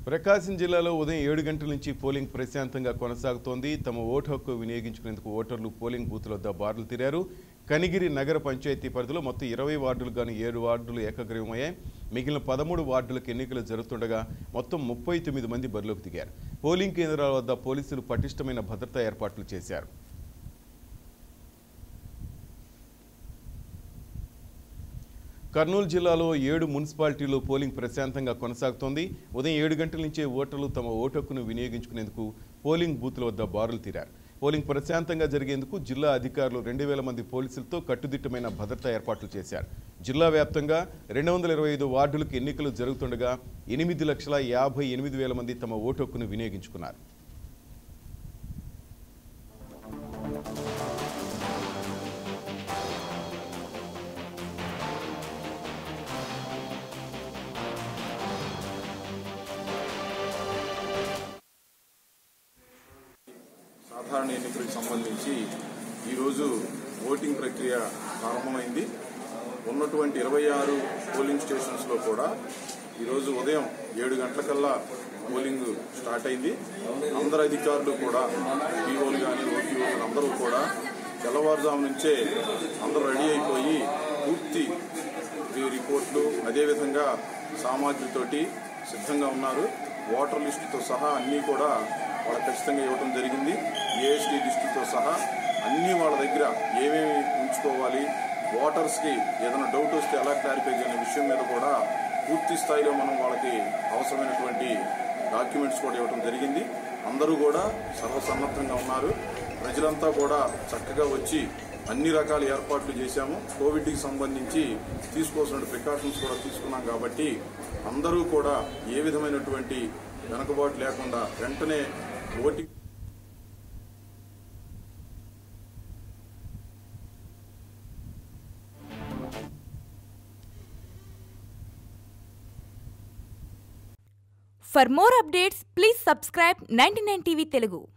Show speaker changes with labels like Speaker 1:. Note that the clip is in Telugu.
Speaker 1: ప్రకాశం జిల్లాలో ఉదయం ఏడు గంటల నుంచి పోలింగ్ ప్రశాంతంగా కొనసాగుతోంది తమ ఓటు హక్కు వినియోగించుకునేందుకు ఓటర్లు పోలింగ్ బూతుల వద్ద బారులు తిరారు కనిగిరి నగర పంచాయతీ పరిధిలో మొత్తం ఇరవై వార్డులు గాను ఏడు వార్డులు ఏకగ్రీవమయ్యాయి మిగిలిన పదమూడు వార్డులకు ఎన్నికలు జరుగుతుండగా మొత్తం ముప్పై తొమ్మిది మంది బరిలోకి దిగారు పోలింగ్ కేంద్రాల వద్ద పోలీసులు పటిష్టమైన భద్రతా ఏర్పాట్లు చేశారు కర్నూలు జిల్లాలో ఏడు మున్సిపాలిటీల్లో పోలింగ్ ప్రశాంతంగా కొనసాగుతోంది ఉదయం ఏడు గంటల నుంచే ఓటర్లు తమ ఓటు హక్కును వినియోగించుకునేందుకు పోలింగ్ బూత్ల వద్ద బారులు తీరారు పోలింగ్ ప్రశాంతంగా జరిగేందుకు జిల్లా అధికారులు రెండు వేల మంది పోలీసులతో కట్టుదిట్టమైన భద్రతా ఏర్పాట్లు చేశారు జిల్లా వ్యాప్తంగా రెండు వందల ఇరవై ఐదు వార్డులకు ఎన్నికలు జరుగుతుండగా ఎనిమిది లక్షల యాభై ఎనిమిది వేల మంది తమ ఓటు హక్కును వినియోగించుకున్నారు
Speaker 2: సాధారణ ఎన్నికలకు సంబంధించి ఈరోజు ఓటింగ్ ప్రక్రియ ప్రారంభమైంది ఉన్నటువంటి ఇరవై ఆరు పోలింగ్ స్టేషన్స్లో కూడా ఈరోజు ఉదయం ఏడు గంటలకల్లా పోలింగ్ స్టార్ట్ అయింది అందరు అధికారులు కూడా పీఓలు కానీ ఓపీఓలు అందరూ కూడా తెల్లవారుజాము నుంచే అందరూ రెడీ అయిపోయి పూర్తి ఈ రిపోర్ట్లు అదేవిధంగా సామాగ్రితోటి సిద్ధంగా ఉన్నారు ఓటర్ లిస్టుతో సహా అన్నీ కూడా వాళ్ళకి ఖచ్చితంగా ఇవ్వడం జరిగింది ఏఎస్టీ లిస్టుతో సహా అన్నీ వాళ్ళ దగ్గర ఏమేమి ఉంచుకోవాలి ఓటర్స్కి ఏదైనా డౌట్ వస్తే ఎలా క్లారిఫై చేయాలనే విషయం మీద కూడా పూర్తి స్థాయిలో మనం వాళ్ళకి అవసరమైనటువంటి డాక్యుమెంట్స్ కూడా ఇవ్వడం జరిగింది అందరూ కూడా సర్వసన్నద్ధంగా ఉన్నారు ప్రజలంతా కూడా చక్కగా వచ్చి అన్ని రకాల ఏర్పాట్లు చేశాము కోవిడ్కి సంబంధించి తీసుకోవాల్సిన ప్రికాషన్స్ కూడా తీసుకున్నాం కాబట్టి అందరూ కూడా ఏ విధమైనటువంటి వెనకబాటు లేకుండా వెంటనే voting
Speaker 3: For more updates, please subscribe 99 TV Telugu.